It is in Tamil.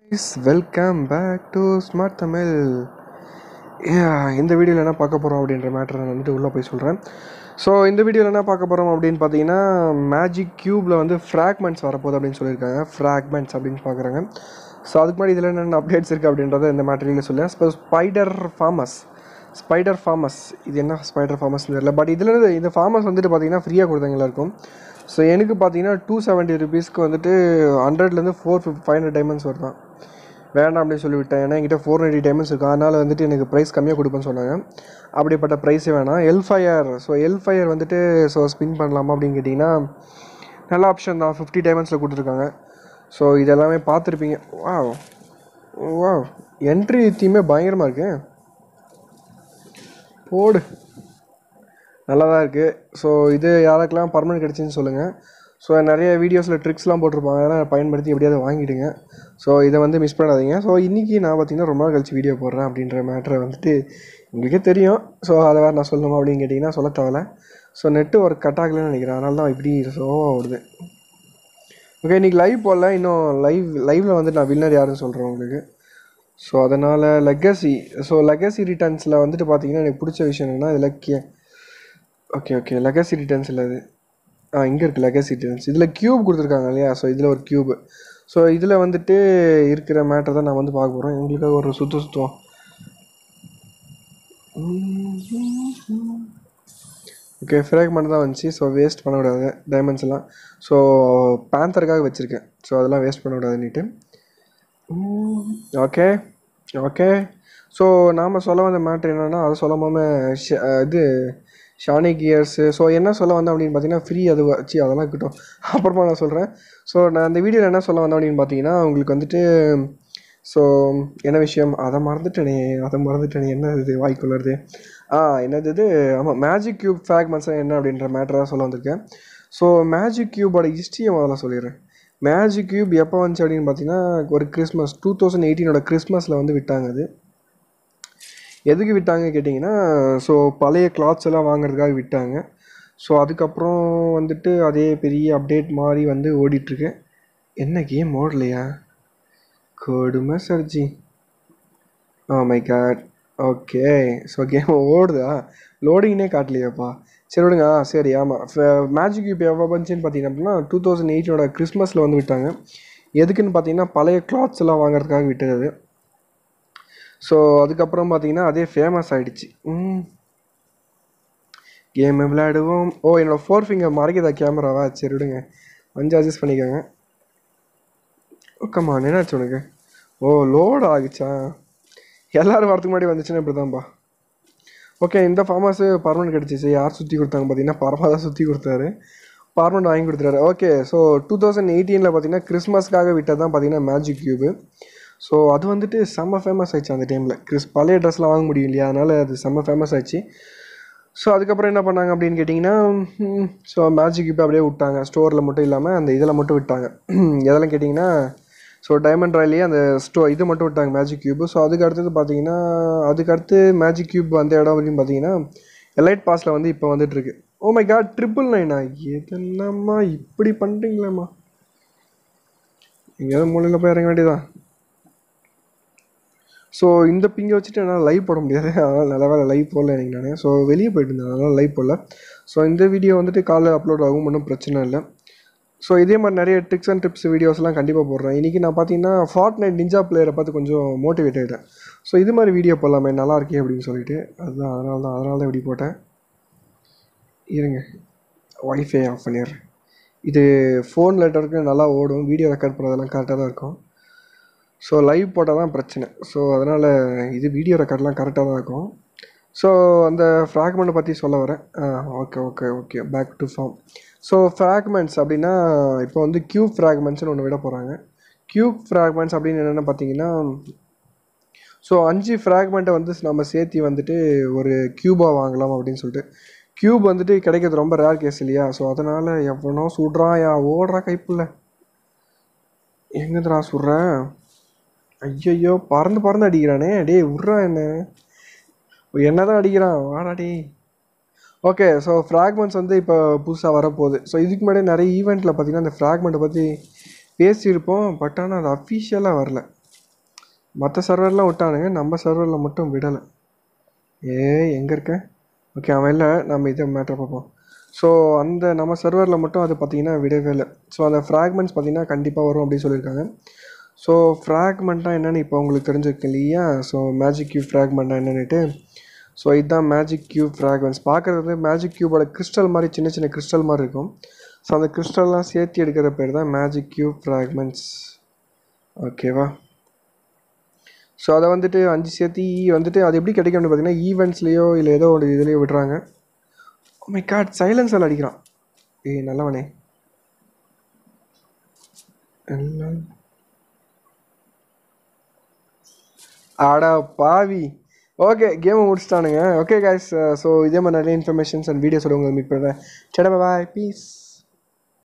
welcome back to smart Tamil இந்த வீடியோவில் என்ன பார்க்க போகிறோம் அப்படின்ற மேட்டரை நான் வந்துட்டு உள்ளே போய் சொல்கிறேன் ஸோ இந்த வீடியோவில் என்ன பார்க்க போகிறோம் அப்படின்னு பார்த்தீங்கன்னா மேஜிக் க்யூப்பில் வந்து ஃப்ராக்மெண்ட்ஸ் வரப்போகுது அப்படின்னு சொல்லியிருக்காங்க ஃப்ராக்மெண்ட்ஸ் அப்படின்னு பார்க்குறாங்க ஸோ அதுக்கு முன்னாடி இதில் என்னென்ன அப்டேட்ஸ் இருக்குது அப்படின்றத இந்த மேட்டரியில் சொல்லேன் இப்போ ஸ்பைடர் ஃபார்மஸ் ஸ்பைடர் ஃபார்மஸ் இது என்ன ஸ்பைடர் ஃபார்மஸ்னு தெரியல பட் இதில் இருந்து இந்த ஃபார்மஸ் வந்துட்டு பார்த்தீங்கன்னா ஃப்ரீயாக கொடுத்தாங்களா இருக்கும் ஸோ எனக்கு பார்த்தீங்கன்னா டூ செவன்ட்டி ருபீஸ்க்கு வந்துட்டு ஹண்ட்ரட்லேருந்து four fifty five hundred diamonds வருதான் வேண்டாம் அப்படின்னு சொல்லிவிட்டேன் ஏன்னா என்கிட்ட ஃபோர் நைன்ட்டி டைமண்ட்ஸ் இருக்கும் அதனால் வந்துட்டு எனக்கு ப்ரைஸ் கம்மியாக கொடுப்பேன்னு சொன்னாங்க அப்படிப்பட்ட ப்ரைஸே வேணாம் L fire so L fire வந்துட்டு ஸோ ஸ்பின் பண்ணலாமா அப்படின்னு கேட்டிங்கன்னா நல்ல ஆப்ஷன் தான் ஃபிஃப்டி டைமண்ட்ஸில் கொடுத்துருக்காங்க ஸோ இதெல்லாமே பார்த்துருப்பீங்க வா வா என்ட்ரி தீமே பயங்கரமாக இருக்கு போடு நல்லா தான் இருக்குது ஸோ இது யாருக்கெல்லாம் பர்மனெண்ட் கிடச்சின்னு சொல்லுங்கள் ஸோ நிறைய வீடியோஸில் ட்ரிக்ஸ்லாம் போட்டிருப்பாங்க அதெல்லாம் பயன்படுத்தி எப்படியாவது வாங்கிடுங்க ஸோ இதை வந்து மிஸ் பண்ணாதீங்க ஸோ இன்றைக்கி நான் பார்த்தீங்கன்னா ரொம்ப நாள் கழிச்சு வீடியோ போடுறேன் அப்படின்ற மேட்டரை வந்துட்டு உங்களுக்கே தெரியும் ஸோ அதை வேறு நான் சொல்லணுமா அப்படின்னு கேட்டிங்கன்னா சொல்ல தேவையில்ல ஸோ நெட்டு ஒர்க் கட் ஆகலைன்னு நினைக்கிறேன் அதனால தான் இப்படி ஸ்லோவாக ஓடுது ஓகே இன்றைக்கி லைவ் போடல இன்னும் லைவ் லைவில் வந்து நான் வின்னர் யாருன்னு சொல்கிறேன் உங்களுக்கு ஸோ அதனால் லெகசி ஸோ லெகசி ரிட்டர்ன்ஸில் வந்துட்டு பார்த்தீங்கன்னா எனக்கு பிடிச்ச விஷயம் என்னென்னா இதில் K okay okay legacy returns இல்லை இது ஆ இங்கே இருக்குது லெகசி ரிட்டர்ன்ஸ் இதில் க்யூப் கொடுத்துருக்காங்க இல்லையா ஸோ இதில் ஒரு க்யூப் ஸோ இதில் வந்துட்டு இருக்கிற மேட்டர் தான் நான் வந்து பார்க்க போகிறேன் எங்களுக்காக ஒரு சுற்று சுற்றுவோம் ஓகே ஃப்ராக்மெண்ட் தான் வந்துச்சு ஸோ வேஸ்ட் பண்ணக்கூடாது டைமண்ட்ஸ் எல்லாம் ஸோ பேந்தருக்காக வச்சுருக்கேன் ஸோ அதெல்லாம் வேஸ்ட் பண்ணக்கூடாதுன்னுட்டு ஓகே ஓகே ஸோ நாம் சொல்ல வந்த மேட்ரு என்னென்னா அதை சொல்லாமல் இது ஷானி கியர்ஸு ஸோ என்ன சொல்ல வந்தேன் அப்படின்னு பார்த்தீங்கன்னா ஃப்ரீ அது வச்சு அதெல்லாம் இருக்கட்டும் அப்புறமா நான் சொல்கிறேன் ஸோ நான் அந்த வீடியோவில் என்ன சொல்ல வந்தேன் அப்படின்னு பார்த்தீங்கன்னா உங்களுக்கு வந்துட்டு ஸோ என்ன விஷயம் அதை மறந்துட்டேனே அதை மறந்துட்டேனே என்ன இது வாய்க்குள்ளது ஆ என்னது இது ஆமாம் மேஜிக் க்யூப் ஃப்ராக்மெண்ட்ஸ் என்ன அப்படின்ற மேட்டராக சொல்ல வந்திருக்கேன் ஸோ மேஜிக் க்யூபோட ஹிஸ்ட்ரியை முதல்ல சொல்லிடுறேன் மேஜிக் க்யூப் எப்போ வந்துச்சு அப்படின்னு பார்த்தீங்கன்னா ஒரு கிறிஸ்மஸ் டூ தௌசண்ட் எயிட்டீனோட கிறிஸ்மஸில் வந்து விட்டாங்க அது எதுக்கு விட்டாங்க கேட்டிங்கன்னா ஸோ பழைய கிளாத்ஸ் எல்லாம் வாங்குறதுக்காக விட்டாங்க ஸோ அதுக்கப்புறம் வந்துட்டு அதே பெரிய அப்டேட் மாதிரி வந்து ஓடிட்டுருக்கு என்ன கேம் ஓடலையா கொடுமை சர்ஜி ah my God okay so game ஓடுதா லோடிங்னே காட்டலையாப்பா சரி விடுங்க ஆ சரி ஆமாம் மேஜிக் இப்போ எவ்வளோ வந்துச்சுன்னு பார்த்தீங்க அப்படின்னா டூ தௌசண்ட் எயிட்டோட கிறிஸ்மஸில் வந்து விட்டாங்க எதுக்குன்னு பார்த்தீங்கன்னா பழைய கிளாத்ஸ் எல்லாம் வாங்குறதுக்காக விட்டது ஸோ அதுக்கப்புறம் பார்த்தீங்கன்னா அதே ஃபேமஸ் ஆகிடுச்சு கேம் விளையாடுவோம் ஓ என்னோடய ஃபோர் ஃபிங்கர் மறைக்குதா கேமராவா சரி விடுங்க கொஞ்சம் அட்ஜஸ்ட் பண்ணிக்கோங்க ஓகேம்மா என்னாச்சு உனக்கு ஓ லோட் ஆகிச்சா எல்லோரும் வரதுக்கு முன்னாடி வந்துச்சுன்னா இப்படி தான்ப்பா ஓகே இந்த ஃபார்மஸு பர்மனெண்ட் கிடச்சிச்சு யார் சுற்றி கொடுத்தாங்க பார்த்தீங்கன்னா பரமா தான் சுற்றி கொடுத்தாரு பர்மனெண்ட் வாங்கி கொடுத்துட்டாரு ஓகே ஸோ டூ தௌசண்ட் எயிட்டீனில் பார்த்தீங்கன்னா கிறிஸ்மஸ்க்காக விட்டது தான் பார்த்தீங்கன்னா மேஜிக் க்யூபு ஸோ அது வந்துட்டு செம்ம ஃபேமஸ் ஆயிடுச்சு அந்த டைமில் கிறிஸ் பழைய ட்ரெஸ்லாம் வாங்க முடியும் இல்லையா அதனால் அது செம்ம ஃபேமஸ் ஆயிடுச்சு ஸோ அதுக்கப்புறம் என்ன பண்ணாங்க அப்படின்னு கேட்டிங்கன்னா ஸோ மேஜிக் இப்போ அப்படியே விட்டாங்க ஸ்டோரில் மட்டும் இல்லாமல் அந்த இதில் மட்டும் விட்டாங்க எதெல்லாம் கேட்டிங்கன்னா ஸோ டைமண்ட் ராயிலேயே அந்த ஸ்டோ இது மட்டும் விட்டாங்க மேஜிக் க்யூப் ஸோ அதுக்கு அடுத்தது பார்த்தீங்கன்னா அதுக்கு அடுத்து மேஜிக் க்யூப் வந்த இடம் அப்படின்னு பார்த்தீங்கன்னா எலைட் பாஸில் வந்து இப்போ வந்துட்டுருக்கு ஓ மை காட் ட்ரிபிள் நைனா எதெல்லாம்மா இப்படி பண்ணுறீங்களேம்மா எங்கேயாவது மூலையில் போய் இறங்க வேண்டியதான் ஸோ இந்த பிங்கை வச்சுட்டு என்னால் லைவ் போட முடியாது அதனால் நல்ல வேலை லைவ் போடல எனக்கு நான் ஸோ வெளியே போயிட்டு இருந்தேன் அதனால் லைவ் போடல ஸோ இந்த வீடியோ வந்துட்டு காலைல அப்லோட் ஆகும் ஒன்றும் பிரச்சனை இல்லை ஸோ இதே மாதிரி நிறைய ட்ரிக்ஸ் அண்ட் டிப்ஸ் வீடியோஸ்லாம் கண்டிப்பாக போடுறேன் இன்றைக்கி நான் பார்த்தீங்கன்னா ஃபார்ட் நைட் நிஞ்சா பிளேயரை பார்த்து கொஞ்சம் மோட்டிவேட் ஆகிட்டேன் ஸோ இது மாதிரி வீடியோ போடலாமே நல்லா இருக்கே அப்படின்னு சொல்லிட்டு அதுதான் அதனால தான் அதனால தான் இப்படி போட்டேன் இருங்க ஒய்ஃபை ஆஃப் பண்ணிடுறேன் இது ஃபோன் லெட்டருக்கு நல்லா ஓடும் வீடியோ ரெக்கார்ட் பண்ணுறதெல்லாம் கரெக்டாக தான் இருக்கும் ஸோ லைவ் போட்டால் தான் பிரச்சனை ஸோ அதனால் இது வீடியோ ரெக்கார்ட்லாம் கரெக்டாக தான் இருக்கும் ஸோ அந்த ஃப்ராக்மெண்ட்டை பற்றி சொல்ல வரேன் okay okay okay back to form so fragments அப்படின்னா இப்போ வந்து க்யூப் ஃப்ராக்மெண்ட்ஸ்னு ஒன்று விட போகிறாங்க க்யூப் ஃப்ராக்மெண்ட்ஸ் அப்படின்னு என்னென்னு பார்த்தீங்கன்னா ஸோ அஞ்சு ஃப்ராக்மெண்ட்டை வந்து நம்ம சேர்த்தி வந்துட்டு ஒரு க்யூபாக வாங்கலாம் அப்படின்னு சொல்லிட்டு க்யூப் வந்துட்டு கிடைக்கிறது ரொம்ப ரேர் கேஸ் இல்லையா ஸோ அதனால் எவனோ சுடுறான் யா ஓடுறா கைப்புள்ள எங்கேருந்துடா சுடுறேன் ஐயையோ பறந்து பறந்து அடிக்கிறானே டேய் விட்றா என்ன என்ன தான் அடிக்கிறான் வாடா டே ஓகே ஸோ ஃப்ராக்மெண்ட்ஸ் வந்து இப்போ புதுசாக வரப்போகுது ஸோ இதுக்கு முன்னாடி நிறைய ஈவெண்ட்டில் பார்த்தீங்கன்னா அந்த ஃப்ராக்மெண்ட்டை பற்றி பேசியிருப்போம் பட் ஆனால் அது அஃபிஷியலாக வரல மற்ற சர்வர்லாம் விட்டானுங்க நம்ம சர்வரில் மட்டும் விடலை ஏ எங்கே இருக்கேன் ஓகே அவன் இல்லை நம்ம இதை மேட்டர் பார்ப்போம் ஸோ அந்த நம்ம சர்வரில் மட்டும் அது பார்த்தீங்கன்னா விடவே இல்லை ஸோ அந்த ஃப்ராக்மெண்ட்ஸ் பார்த்தீங்கன்னா கண்டிப்பாக வரும் அப்படின்னு சொல்லியிருக்காங்க ஸோ ஃப்ராக்மெண்ட்டாக என்னென்னு இப்போ உங்களுக்கு தெரிஞ்சிருக்கு இல்லையா ஸோ மேஜிக் கியூப் ஃப்ராக்மெண்ட்டாக என்னன்னுட்டு ஸோ இதுதான் மேஜிக் கியூப் ஃப்ராக்மெண்ட்ஸ் பார்க்குறது மேஜிக் கியூபோட கிறிஸ்டல் மாதிரி சின்ன சின்ன கிறிஸ்டல் மாதிரி இருக்கும் ஸோ அந்த கிறிஸ்டல்லாம் சேர்த்து எடுக்கிற பேர் தான் மேஜிக் கியூப் ஃப்ராக்மெண்ட்ஸ் ஓகேவா ஸோ அதை வந்துட்டு அஞ்சு சேர்த்தி வந்துட்டு அது எப்படி கிடைக்கும் அப்படின்னு பார்த்தீங்கன்னா ஈவெண்ட்ஸ்லேயோ இல்லை ஏதோ ஒரு இதுலேயோ விடுறாங்க மை காட் சைலன்ஸில் அடிக்கிறான் ஏய் நல்லவனே எல்லாம் ஆடா பாவி ஓகே கேமை முடிச்சிட்டானுங்க ஓகே காய்ஸ் ஸோ இதே மாதிரி நிறைய இன்ஃபர்மேஷன்ஸ் அண்ட் வீடியோஸோட உங்களுக்கு மீட் பண்ணுறேன் சடா பாய் பீஸ்